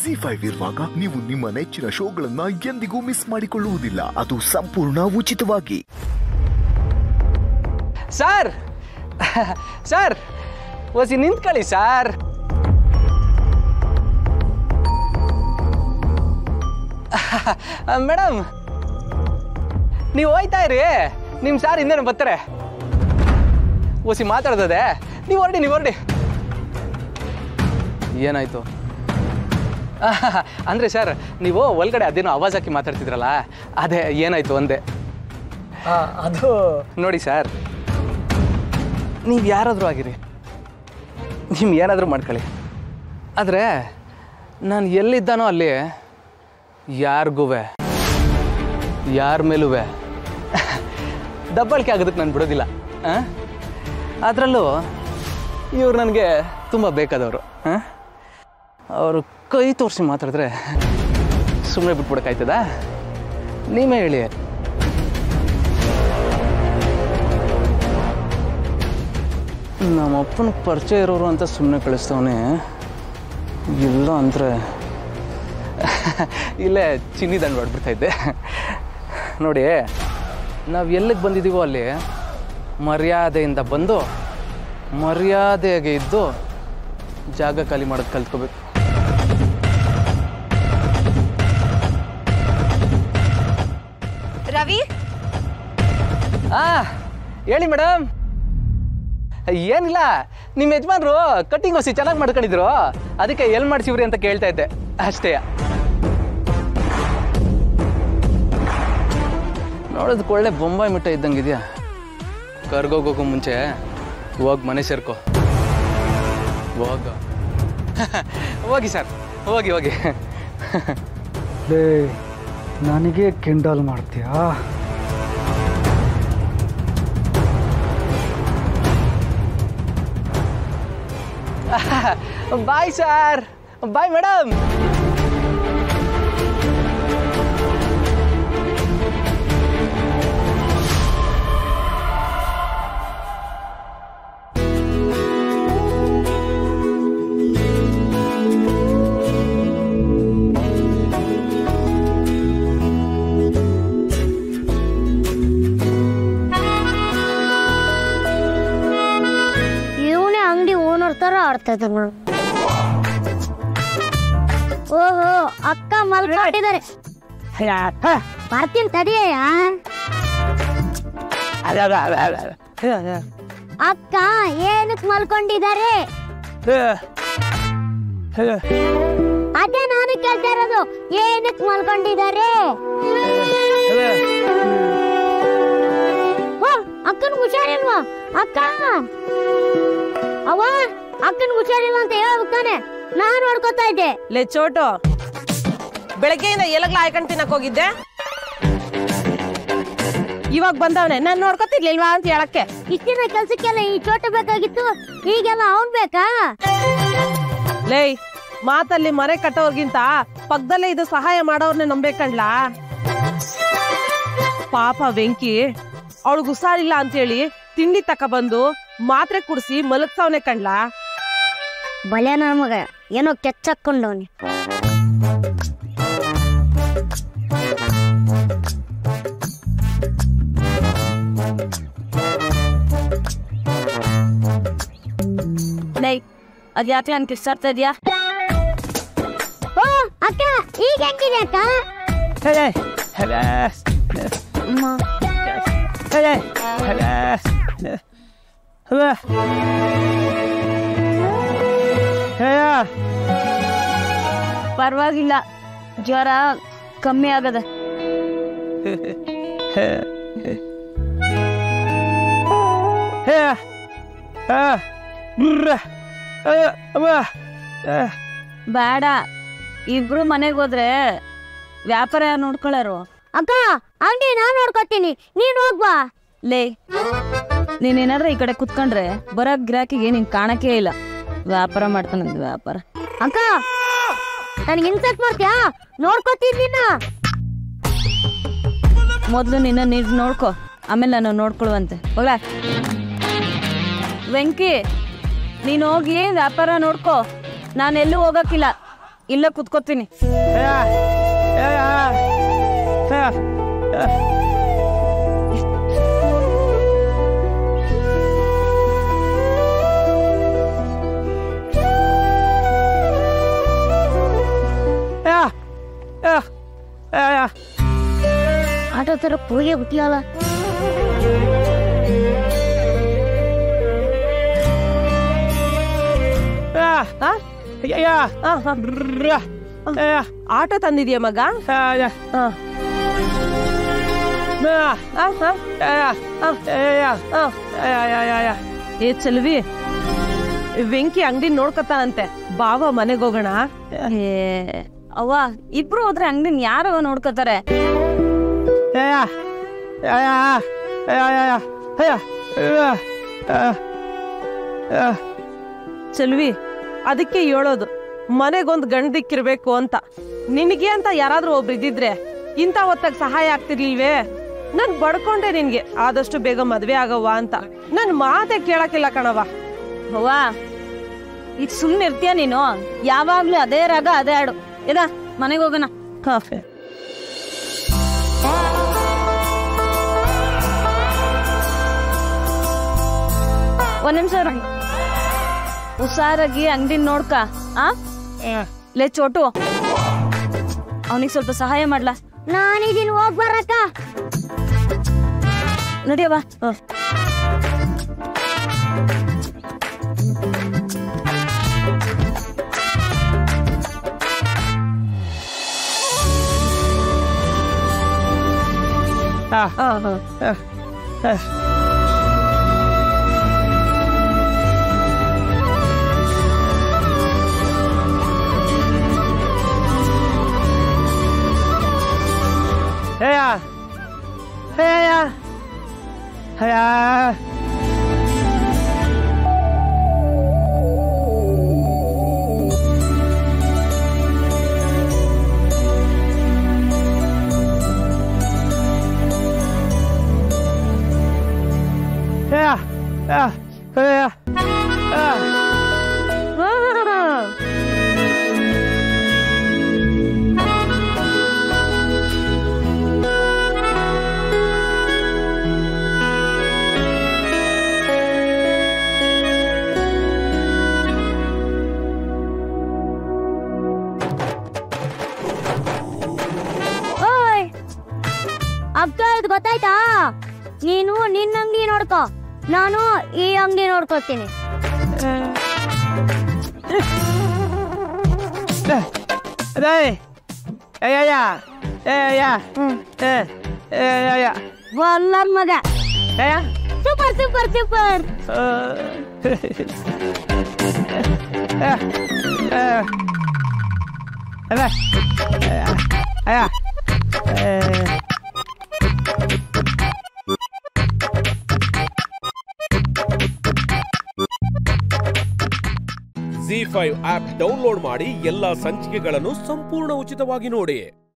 G five ಇರುವಾಗ ನೀವು ನಿಮ್ಮ ನೆಚ್ಚಿನ ಶೋಗಳನ್ನ ಎಂದಿಗೂ ಮಿಸ್ ಮಾಡಿಕೊಳ್ಳುವುದಿಲ್ಲ ಅದು ಸಂಪೂರ್ಣ ಉಚಿತವಾಗಿ ಸರ್ ಸರ್ ಒಸಿ ನಿಂತ್ಕೊಳ್ಳಿ ಸರ್ ಮೇಡಮ್ ನೀವು ಹೋಯ್ತಾ ಇರಿ ನಿಮ್ಮ ಸಾರ್ ಹಿಂದೆನೇ ಬರ್ತಾರೆ ಒಸಿ ಮಾತಾಡ್ತದೆ ನೀವು ಹೊರಡಿ ನೀವು ಹೊರಡಿ ಏನಾಯ್ತು ಅಂದರೆ ಸರ್ ನೀವು ಒಳಗಡೆ ಅದೇನೋ ಆವಾಜ್ ಹಾಕಿ ಮಾತಾಡ್ತಿದ್ರಲ್ಲ ಅದೇ ಏನಾಯ್ತು ಅಂದೆ ಅದು ನೋಡಿ ಸರ್ ನೀವು ಯಾರಾದರೂ ಆಗಿರಿ ನೀವು ಏನಾದರೂ ಮಾಡ್ಕೊಳ್ಳಿ ಆದರೆ ನಾನು ಎಲ್ಲಿದ್ದಾನೋ ಅಲ್ಲಿ ಯಾರಿಗೂ ಯಾರ ಮೇಲೂ ದಬ್ಬಳಿಕೆ ಆಗೋದಕ್ಕೆ ನಾನು ಬಿಡೋದಿಲ್ಲ ಅದರಲ್ಲೂ ಇವ್ರು ನನಗೆ ತುಂಬ ಬೇಕಾದವರು ಅವರು ಕೈ ತೋರಿಸಿ ಮಾತಾಡಿದ್ರೆ ಸುಮ್ಮನೆ ಬಿಟ್ಬಿಡೋಕ್ಕಾಯ್ತದ ನೀವೇ ಹೇಳಿ ನಮ್ಮ ಅಪ್ಪನ ಪರಿಚಯ ಇರೋರು ಅಂತ ಸುಮ್ಮನೆ ಕಳಿಸ್ತವನೆ ಇಲ್ಲ ಅಂದರೆ ಇಲ್ಲೇ ಚಿನ್ನಿ ದಂಡ ಹೊಡ್ಬಿಡ್ತಾ ಇದ್ದೆ ನೋಡಿ ನಾವು ಎಲ್ಲಿಗೆ ಬಂದಿದ್ದೀವೋ ಅಲ್ಲಿ ಮರ್ಯಾದೆಯಿಂದ ಬಂದು ಮರ್ಯಾದೆಯಾಗೆ ಇದ್ದು ಜಾಗ ಖಾಲಿ ಮಾಡೋದು ಕಲ್ತ್ಕೋಬೇಕು ರವಿ ಆ ಹೇಳಿ ಮೇಡಮ್ ಏನಿಲ್ಲ ನಿಮ್ಮ ಯಜಮಾನ್ರು ಕಟ್ಟಿಂಗ್ ಹೊಸಿ ಚೆನ್ನಾಗಿ ಮಾಡ್ಕೊಂಡಿದ್ರು ಅದಕ್ಕೆ ಎಲ್ಲಿ ಮಾಡ್ಸಿವ್ರಿ ಅಂತ ಕೇಳ್ತಾ ಇದ್ದೆ ಅಷ್ಟೇ ನೋಡೋದಕ್ಕೆ ಒಳ್ಳೆ ಬೊಂಬಾಯಿ ಮಿಠಾಯಿ ಇದ್ದಂಗಿದ್ಯಾ ಕರ್ಗೋಗೋಕ್ಕೂ ಮುಂಚೆ ಹೋಗಿ ಮನೆ ಸೇರ್ಕೋ ಹೋಗ ಹೋಗಿ ಸರ್ ಹೋಗಿ ಹೋಗಿ ಲೇ ನನಗೆ ಕಿಂಡಲ್ ಮಾಡ್ತೀಯಾ ಬಾಯ್ ಸರ್ ಬಾಯ್ ಮೇಡಮ್ ಇವನೇ ಅಂಗಡಿ ಓನರ್ ತರ ಆಡ್ತಾ ಇದ್ದ ನೋಡು ಓಹೋ ಅಕ್ಕ ಮಲ್ಕೊಂಡಿದ್ದಾರೆ ಬರ್ತೀನಿ ತಡಿಯಯ್ಯ ಅಕ್ಕ ಏನಕ್ ಮಲ್ಕೊಂಡಿದ್ದಾರೆ ಅದೇ ನಾನು ಕೇಳ್ತಾ ಇರೋದು ಏನಕ್ ಮಲ್ಕೊಂಡಿದ್ದಾರೆ ಓ ಅಕ್ಕನ್ ಹುಷಾರಿಲ್ವಾ ಅಕ್ಕ ಅವ್ವ ಅಕ್ಕನ್ ಹುಷಾರಿಲ್ಲ ಅಂತ ಹೇಳ್ಬೇಕು ತಾನೆ ನಾನ್ ನೋಡ್ಕೊತಾ ಇದ್ದೆ ಲೇ ಚೋಟು ಬೆಳಗ್ಗೆಯಿಂದ ಎಲ್ಲಗ್ಲ ಆಯ್ಕೊಂಡು ತಿನ್ನಕ್ ಹೋಗಿದ್ದೆ ಇವಾಗ ಬಂದವನೆ ನಾನು ನೋಡ್ಕೊತಿರ್ಲಿಲ್ವಾ ಅಂತ ಹೇಳಕ್ಕೆ ಇಷ್ಟಿನ ಕೆಲ್ಸಕ್ಕೆಲ್ಲ ಈ ಚೋಟ ಬೇಕಾಗಿತ್ತು ಈಗೆಲ್ಲ ಅವನ್ ಬೇಕಾ ಲೇ ಮಾತಲ್ಲಿ ಮನೆ ಕಟ್ಟೋರ್ಗಿಂತ ಪಕ್ಕದಲ್ಲೇ ಇದು ಸಹಾಯ ಮಾಡೋರ್ನೆ ನಂಬೇಕಂಡ್ಲಾ ಪಾಪ ವೆಂಕಿ ಅವಳಿಗೆ ಹುಷಾರಿಲ್ಲ ಅಂತೇಳಿ ತಿಂಡಿ ತಕ ಬಂದು ಮಾತ್ರೆ ಕುಡಿಸಿ ಮಲಗ್ಸವನೆ ಕಣ್ಲಾ ಬಲೆ ನನ್ ಮಗ ಏನೋ ಕೆಚ್ಚಕ್ಕೊಂಡವನಿ ಲೈ ಅದ್ ಯಾಕೆ ನನ್ ಕಿಸ್ತಾಡ್ತಾ ಇದ್ಯಾ ಓ ಅಕ್ಕ ಈಗ ಹೆಂಗಿದೆ ಅಕ್ಕ ಪರವಾಗಿಲ್ಲ ಜ್ವರ ಕಮ್ಮಿ ಆಗದೆ ಬೇಡ ಇಬ್ರು ಮನೆಗೆ ಹೋದ್ರೆ ವ್ಯಾಪಾರ ಯಾರು ನೋಡ್ಕೊಳ್ಳೋರು ಅಕ್ಕ ಅಂಗಡಿ ನಾನ್ ನೋಡ್ಕೊತೀನಿ ನೀನ್ ಹೋಗ್ಬಾ ಲೇ ನೀನೇನಾದ್ರೂ ಈ ಕಡೆ ಕುತ್ಕೊಂಡ್ರೆ ಬರೋ ಗಿರಾಕಿಗೆ ನಿನ್ ಕಾಣಕ್ಕೆ ಇಲ್ಲ ವ್ಯಾಪಾರ ಮಾಡ್ತಾನಂದ್ ವ್ಯಾಪಾರ ಅಕ್ಕ ನನಗೆ ಇನ್ಸಲ್ಟ್ ಮಾಡ್ತೀಯಾ ನೋಡ್ಕೊತಿದ್ದೀನ ಮೊದಲು ನಿನ್ನ ನೀರು ನೋಡ್ಕೊ ಆಮೇಲೆ ನಾನು ನೋಡ್ಕೊಳ್ಳುವಂತೆ ಹೋಗ್ಲ ವೆಂಕಿ ನೀನು ಹೋಗಿ ವ್ಯಾಪಾರ ನೋಡ್ಕೊ ನಾನು ಎಲ್ಲೂ ಹೋಗಕ್ಕಿಲ್ಲ ಇಲ್ಲೇ ಕುತ್ಕೋತೀನಿ ಆಟೋ ತರ ಹೋಗೇ ಬಿಟ್ಟಿಯಲ್ಲ ಆ? ಆ, ಆ. ಆಟೋ ತಂದಿದ್ಯಾ ಮಗ ಆ. ಆ, ಆ. ಆ. ಏ ಚಲ್ವಿ ವೆಂಕಿ ಅಂಗಡಿ ನೋಡ್ಕತಾನಂತೆ ಬಾವ ಮನೆಗೆ ಹೋಗೋಣ ಏ ಅವ್ವ ಇಬ್ರು ಹೋದ್ರೆ ಅಂಗಡಿನ ಯಾರು ನೋಡ್ಕೋತಾರೆ ಚಲ್ವಿ ಅದಕ್ಕೆ ಹೇಳೋದು ಮನೆಗೊಂದು ಗಂಡ ದಿಕ್ಕಿರ್ಬೇಕು ಅಂತ ನಿನಗೆ ಅಂತ ಯಾರಾದ್ರೂ ಒಬ್ರು ಇದ್ದಿದ್ರೆ ಇಂಥ ಹೊತ್ತಾಗ ಸಹಾಯ ಆಗ್ತಿರ್ಲಿಲ್ವೇ ನನ್ ಬಡ್ಕೊಂಡೆ ನಿನ್ಗೆ ಆದಷ್ಟು ಬೇಗ ಮದ್ವೆ ಆಗವ್ವ ಅಂತ ನನ್ ಮಾತೆ ಕೇಳಕ್ಕಿಲ್ಲ ಕಣವ ಅವ್ವ ಈಗ ಸುಮ್ಮನೆ ಇರ್ತೀಯ ನೀನು ಯಾವಾಗ್ಲೂ ಅದೇ ರಾಗ ಅದೇ ಹಾಡು ಇದ ಮನೆಗೆ ಹೋಗೋಣ ಕಾಫೆ ಒಂದ್ ನಿಮಿಷ ಹುಷಾರಾಗಿ ಅಂಗಡಿ ನೋಡ್ಕ ಆ ಲೇ ಚೋಟು ಅವನಿಗೆ ಸ್ವಲ್ಪ ಸಹಾಯ ಮಾಡ್ಲಾ ನಾನಿದೀನಿ ಹೋಗ್ ಬರಕ್ಕ ನಡಿಯವ್ವ ಹಾ ಹಾ ಹೇಯ ಹೇಯ ಹೇಯ ಹೇಯ ಹೇಯ ಹೇಯ ಓಯ್ ಅಕ್ಕ ಇದು ಗೊತ್ತಾಯ್ತಾ ನೀನು ನಿನ್ನ ಅಂಗಡಿ ನೋಡ್ಕೋ ನಾನು ಈ ಅಂಗಡಿ ನೋಡ್ಕೋತೀನಿ ಅದೇ ಏಯ ಏಯ ಏ ಏಯ ಒಲ್ಲ ಮಗ ಏಯ ಸೂಪರ್ ಸೂಪರ್ ಸೂಪರ್ ಅದೇ ಅಯ್ಯ ಜಿ ಫೈವ್ ಆಪ್ ಡೌನ್ಲೋಡ್ ಮಾಡಿ ಎಲ್ಲಾ ಸಂಚಿಕೆಗಳನ್ನು ಸಂಪೂರ್ಣ ಉಚಿತವಾಗಿ ನೋಡಿ